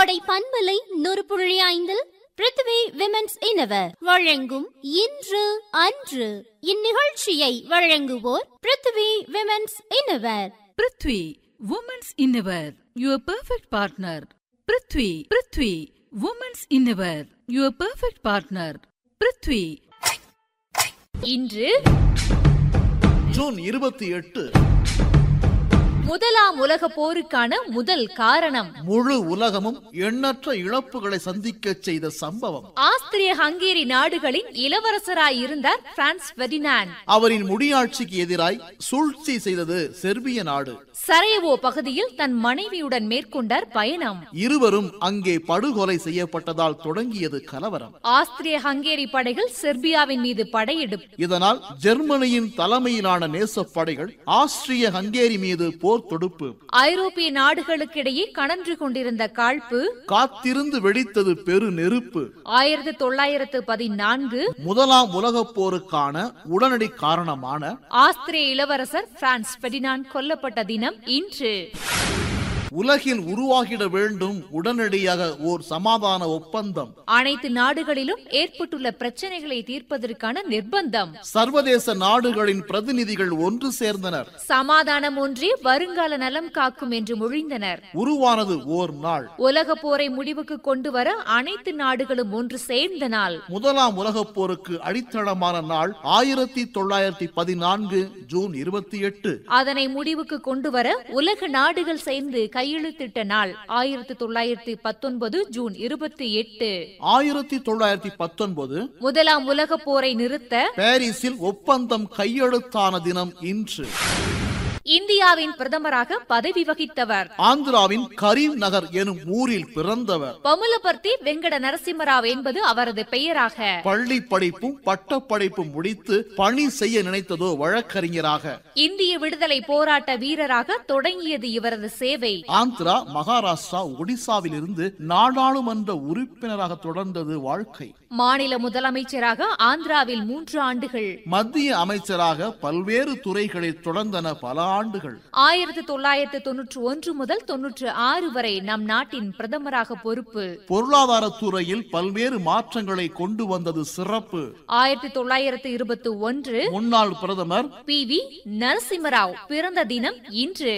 கோடை பண்பலை நூறு புள்ளி ஐந்தில் பிருத்வி விமென்ஸ் இனவர் வழங்கும் இன்று அன்று இந்நிகழ்ச்சியை வழங்குவோர் Prithvi women's innerwear Prithvi women's innerwear your perfect partner Prithvi Prithvi women's innerwear your perfect partner Prithvi இன்று ஜூன் இருபத்தி எட்டு முதலாம் உலக போருக்கான முதல் காரணம் முழு உலகமும் எண்ணற்ற இழப்புகளை சந்திக்க செய்த சம்பவம் ஆஸ்திரிய ஹங்கேரி நாடுகளின் இளவரசராய் இருந்தார் பிரான்ஸ் பெர்டினாண்ட் அவரின் முடியாட்சிக்கு எதிராய் சூழ்ச்சி செய்தது செர்பிய நாடு சரையவோ பகுதியில் தன் மனைவியுடன் மேற்கொண்டார் பயணம் இருவரும் அங்கே படுகொலை செய்யப்பட்டதால் தொடங்கியது கலவரம் ஆஸ்திரிய ஹங்கேரி படைகள் செர்பியாவின் மீது படையெடுப்பு இதனால் ஜெர்மனியின் தலைமையிலான நேசப்படைகள் ஆஸ்திரிய ஹங்கேரி மீது போர் தொடுப்பு ஐரோப்பிய நாடுகளுக்கிடையே கனன்று கொண்டிருந்த காழ்ப்பு காத்திருந்து வெடித்தது பெரு நெருப்பு ஆயிரத்தி தொள்ளாயிரத்து பதினான்கு முதலாம் உலகப் போருக்கான உடனடி காரணமான ஆஸ்திரிய இளவரசர் பிரான்ஸ் பெர்டினாண்ட் கொல்லப்பட்ட தினம் இன்று உலகில் உருவாகிட வேண்டும் உடனடியாக ஓர் சமாதான ஒப்பந்தம் அனைத்து நாடுகளிலும் ஏற்பட்டுள்ள பிரச்சனைகளை தீர்ப்பதற்கான நிர்பந்தம் சர்வதேச நாடுகளின் பிரதிநிதிகள் ஒன்று சேர்ந்தனர் சமாதானம் ஒன்றே வருங்கால நலம் காக்கும் என்று மொழிந்தனர் உருவானது ஓர் நாள் உலக போரை முடிவுக்கு கொண்டு வர அனைத்து நாடுகளும் ஒன்று சேர்ந்த நாள் முதலாம் உலகப் போருக்கு அடித்தளமான நாள் ஆயிரத்தி தொள்ளாயிரத்தி பதினான்கு ஜூன் இருபத்தி எட்டு அதனை முடிவுக்கு கொண்டு வர உலக நாடுகள் சேர்ந்து கையெழுத்திட்ட நாள் ஆயிரத்தி தொள்ளாயிரத்தி பத்தொன்பது ஜூன் இருபத்தி எட்டு ஆயிரத்தி தொள்ளாயிரத்தி பத்தொன்பது முதலாம் உலக போரை நிறுத்த பாரிஸில் ஒப்பந்தம் கையெழுத்தான தினம் இன்று இந்தியாவின் பிரதமராக பதவி வகித்தவர் ஆந்திராவின் கரீம் நகர் எனும் ஊரில் பிறந்தவர் பமுலபர்த்தி வெங்கட நரசிம்மராவ் என்பது அவரது பெயராக பள்ளி படிப்பும் பட்டப்படிப்பும் முடித்து பணி செய்ய நினைத்ததோ வழக்கறிஞராக இந்திய விடுதலை போராட்ட வீரராக தொடங்கியது இவரது சேவை ஆந்திரா மகாராஷ்டிரா ஒடிசாவில் இருந்து நாடாளுமன்ற உறுப்பினராக தொடர்ந்தது வாழ்க்கை மாநில முதலமைச்சராக ஆந்திராவில் மூன்று ஆண்டுகள் மத்திய அமைச்சராக பல்வேறு துறைகளில் தொடர்ந்தன பல ஆண்டுகள் ஆயிரத்தி தொள்ளாயிரத்து தொன்னூற்று ஒன்று முதல் தொன்னூற்று ஆறு வரை நம் நாட்டின் பிரதமராக பொறுப்பு பொருளாதார துறையில் பல்வேறு மாற்றங்களை கொண்டு வந்தது சிறப்பு ஆயிரத்தி தொள்ளாயிரத்து இருபத்தி ஒன்று முன்னாள் பிரதமர் பி வி நரசிம்மராவ் பிறந்த தினம் இன்று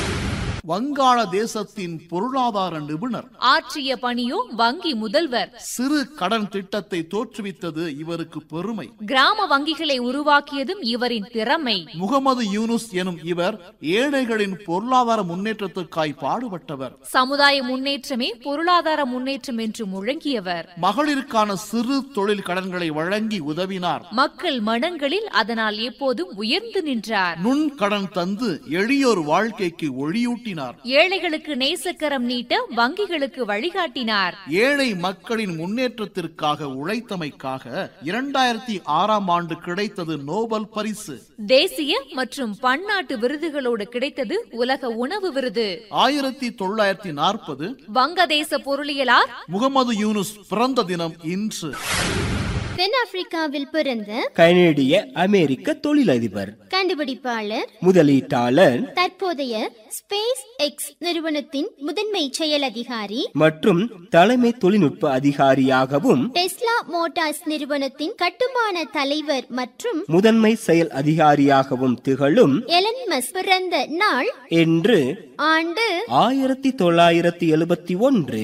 வங்காள தேசத்தின் பொருளாதார நிபுணர் ஆற்றிய பணியோ வங்கி முதல்வர் சிறு கடன் திட்டத்தை தோற்றுவித்தது இவருக்கு பெருமை கிராம வங்கிகளை உருவாக்கியதும் இவரின் திறமை முகமது யூனுஸ் எனும் இவர் ஏழைகளின் பொருளாதார முன்னேற்றத்துக்காய் பாடுபட்டவர் சமுதாய முன்னேற்றமே பொருளாதார முன்னேற்றம் என்று முழங்கியவர் மகளிருக்கான சிறு தொழில் கடன்களை வழங்கி உதவினார் மக்கள் மனங்களில் அதனால் எப்போதும் உயர்ந்து நின்றார் நுண் கடன் தந்து எளியோர் வாழ்க்கைக்கு ஒளியூட்டினார் ஏழைகளுக்கு நேசக்கரம் நீட்ட வங்கிகளுக்கு வழிகாட்டினார் ஏழை மக்களின் முன்னேற்றத்திற்காக உழைத்தமைக்காக இரண்டாயிரத்தி ஆறாம் ஆண்டு கிடைத்தது நோபல் பரிசு தேசிய மற்றும் பன்னாட்டு விருதுகளோடு கிடைத்தது உலக உணவு விருது ஆயிரத்தி தொள்ளாயிரத்தி நாற்பது வங்கதேச பொருளியலார் முகமது யூனுஸ் பிறந்த தினம் இன்று தென்னாப்பிரிக்காவில் பிறந்த கனேடிய அமெரிக்க தொழிலதிபர் கண்டுபிடிப்பாளர் முதலீட்டாளர் தற்போதைய ஸ்பேஸ் எக்ஸ் நிறுவனத்தின் முதன்மை செயல் அதிகாரி மற்றும் தலைமை தொழில்நுட்ப அதிகாரியாகவும் டெஸ்லா மோட்டார்ஸ் நிறுவனத்தின் கட்டுமான தலைவர் மற்றும் முதன்மை செயல் அதிகாரியாகவும் திகழும் எலன் மஸ் பிறந்த நாள் என்று ஆண்டு ஆயிரத்தி தொள்ளாயிரத்தி எழுபத்தி ஒன்று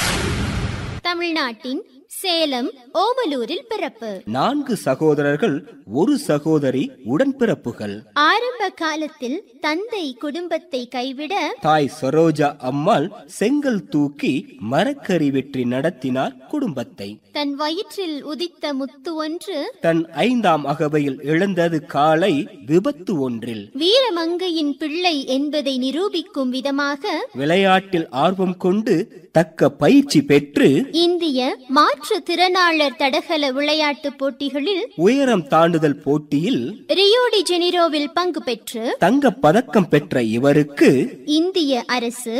தமிழ்நாட்டின் சேலம் ஓமலூரில் பிறப்பு நான்கு சகோதரர்கள் ஒரு சகோதரி உடன்பிறப்புகள் ஆரம்ப காலத்தில் தந்தை குடும்பத்தை கைவிட தாய் சரோஜா அம்மாள் செங்கல் தூக்கி மரக்கறி வெற்றி நடத்தினார் குடும்பத்தை தன் வயிற்றில் உதித்த முத்து ஒன்று தன் ஐந்தாம் அகவையில் இழந்தது காலை விபத்து ஒன்றில் வீரமங்கையின் பிள்ளை என்பதை நிரூபிக்கும் விதமாக விளையாட்டில் ஆர்வம் கொண்டு தக்க பயிற்சி பெற்று இந்திய மாற்று திறனாளர் தடகள விளையாட்டுப் போட்டிகளில் உயரம் தாண்டுதல் போட்டியில் ரியோடி ஜெனிரோவில் பங்கு பெற்று தங்கப் பதக்கம் பெற்ற இவருக்கு இந்திய அரசு